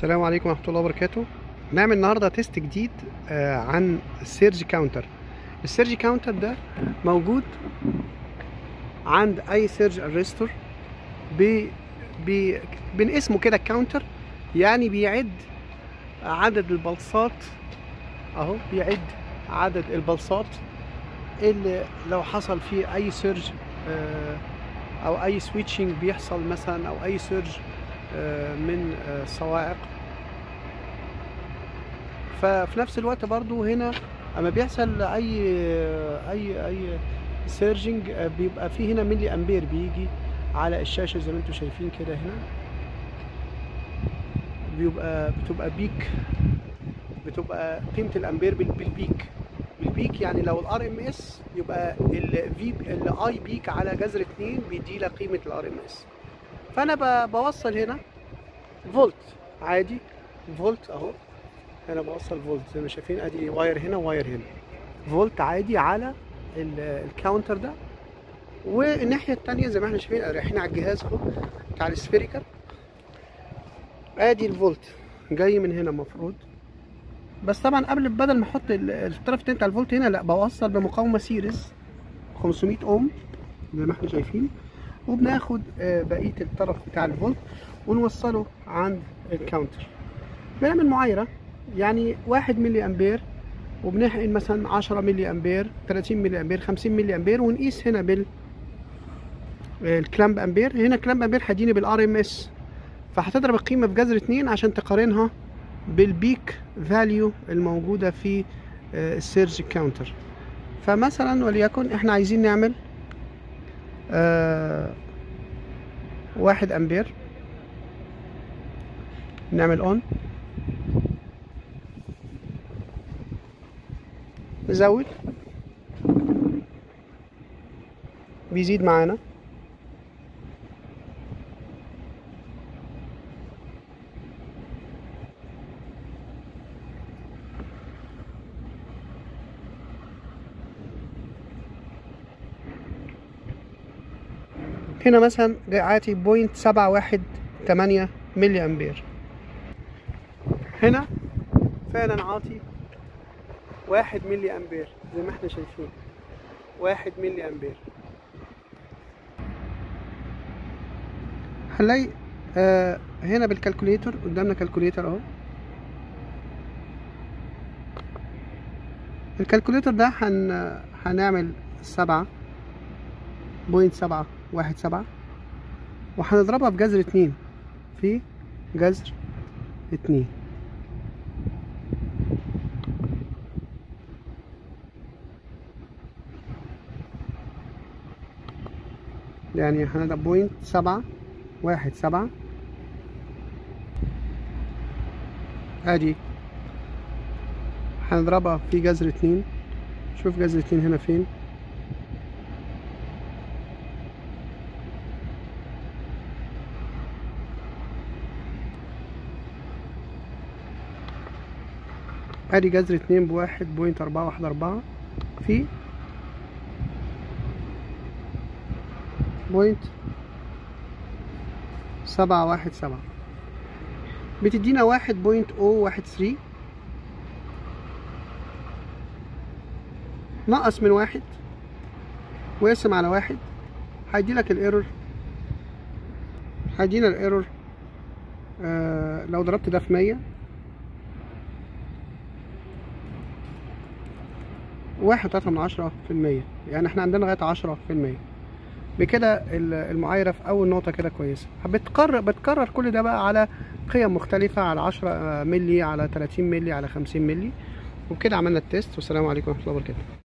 السلام عليكم ورحمة الله وبركاته نعمل النهاردة تيست جديد آه، عن السيرج كاونتر السيرج كاونتر ده موجود عند أي سيرج اريستور بي بي من اسمه كده كاونتر يعني بيعد عدد البلصات اهو بيعد عدد البلصات اللي لو حصل فيه اي سيرج آه، او اي سويتشنج بيحصل مثلا او اي سيرج آه، من آه، صواعق ففي نفس الوقت برضو هنا اما بيحصل اي اي اي سيرجنج بيبقى فيه هنا ملي امبير بيجي على الشاشه زي ما انتم شايفين كده هنا بيبقى بتبقى بيك بتبقى قيمه الامبير بال- بالبيك بالبيك يعني لو الار ام اس يبقى الفي الاي بيك على جذر 2 بيدي لك قيمه الار ام اس فانا ب- بوصل هنا فولت عادي فولت اهو هنا بوصل فولت زي ما شايفين ادي واير هنا واير هنا فولت عادي على ال- الكاونتر ده والناحيه التانية زي ما احنا شايفين رايحين على الجهاز اهو بتاع السفيريكال ادي الفولت جاي من هنا المفروض بس طبعا قبل بدل ما احط ال- الطرف التاني بتاع الفولت هنا لا بوصل بمقاومه سيريز 500 اوم زي ما احنا شايفين وبناخد آه، بقيه الطرف بتاع الفولت ونوصله عند الكاونتر بنعمل معايره يعني 1 ملي امبير وبنحقن مثلا 10 ملي امبير 30 ملي امبير 50 ملي امبير ونقيس هنا بال آه، الكلامب امبير هنا كلامب امبير هيديني بالار ام اس فهتضرب القيمه في جذر 2 عشان تقارنها بالبيك فاليو الموجوده في آه، السيرج كاونتر فمثلا وليكن احنا عايزين نعمل آه واحد امبير نعمل اون نزود بيزيد معانا هنا مثلا جاي عاتي بوينت سبعة واحد تمانية ملي أمبير هنا فعلا عاطي واحد ملي أمبير زي ما احنا شايفين واحد ملي أمبير هنلاقي آه هنا بالكالكوليتر قدامنا كالكوليتر اهو الكالكوليتر ده هن هنعمل سبعة بوينت سبعة واحد سبعة وهنضربها في جذر اتنين في جذر اتنين يعني هنضرب بوينت سبعة واحد سبعة ادي هنضربها في جذر اتنين شوف جذر اتنين هنا فين ادي جذر اتنين بواحد بوينت اربعة واحد اربعة في بوينت سبعة واحد سبعة بتدينا واحد بوينت او واحد ثري نقص من واحد واقسم على واحد هيديلك الايرور هيدينا الايرور آه لو ضربت ده في مية واحد تلاتة من عشرة في المية يعني احنا عندنا لغاية عشرة في المية بكده ال- المعايرة في أول نقطة كده كويسة بتكرر بتكرر كل ده بقى على قيم مختلفة على عشرة ملي على تلاتين ملي على خمسين ملي وبكده عملنا التيست والسلام عليكم ورحمة الله وبركاته